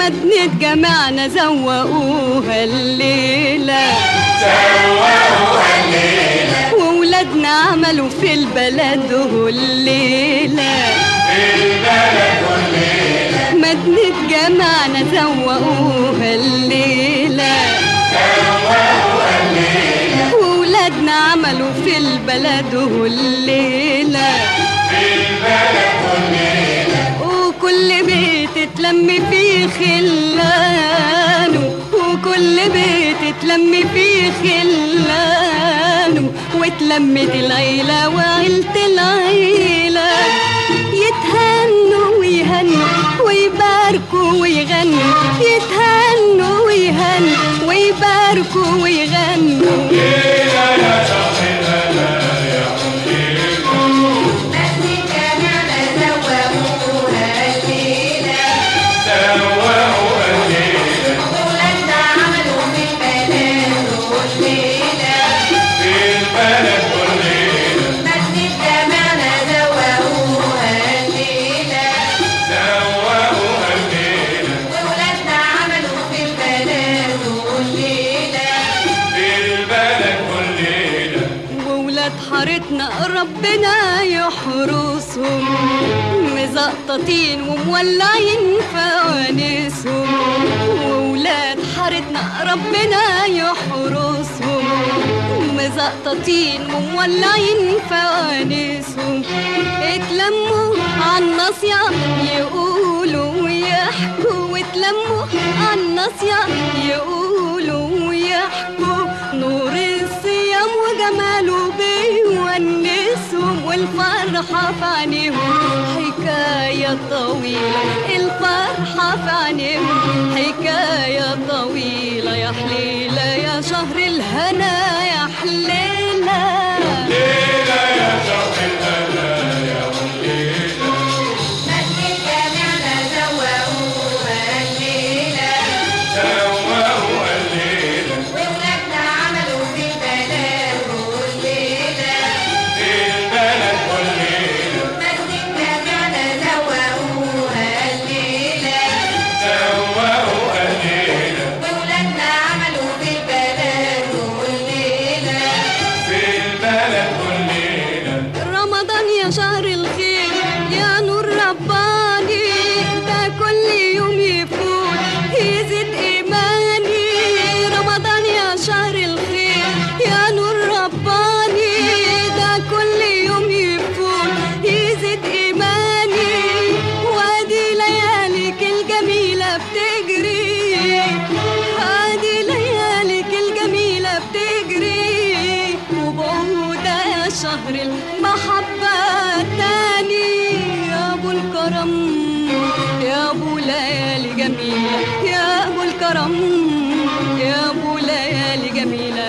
مدنة جمعنا زوقوها الليلة زوقوها الليلة وولادنا عملوا في البلد الليلة في البلد والليلة مدنة جمعنا زوقوها الليلة زوقوها الليلة وولادنا عملوا في البلد الليلة في البلد والليلة وكل بيت اتلم فيه خلانه وكل بيت اتلم فيه خلانه واتلمت العيلة وعيلة العيلة يتهنوا ويهنوا ويباركوا ويغنوا يتهنوا ويهنوا ويباركوا ويغنوا ليلة يا شهر الهنا يا زوقوها الليلة في البلد والليلة زوقوها الليلة في البلد والليلة وولاد حارتنا ربنا يحرسهم مزقططين ومولعين فوانيسهم وولاد حارتنا ربنا يحرسهم مزقططين ومولعين فوانيسهم اتلموا عالناصية يقولوا ويحكوا واتلموا عالناصية يقولوا ويحكوا نور الصيام وجماله بيونسهم والفرحة في عينيهم حكاية طويلة الفرحة في عينيهم حكاية طويلة يا حليلة يا شهر الهنا يا حليلة ليلة يا شهر الهنا يا والليلة زوقوها الليلة في البلد والليلة زوقوها الليلة في البلد والليلة رمضان يا شهر الخير يا نور رباني ده كل يوم يفوت يزيد إيماني رمضان يا شهر الخير يا نور رباني ده كل يوم يفوت يزيد إيماني وادي لياليك الجميلة بتجري هادي لياليك الجميلة بتجري وبعودة يا شهر المحبة تاني يا أبو الكرم يا أبو ليالي جميلة يا أبو الكرم يا أبو ليالي جميلة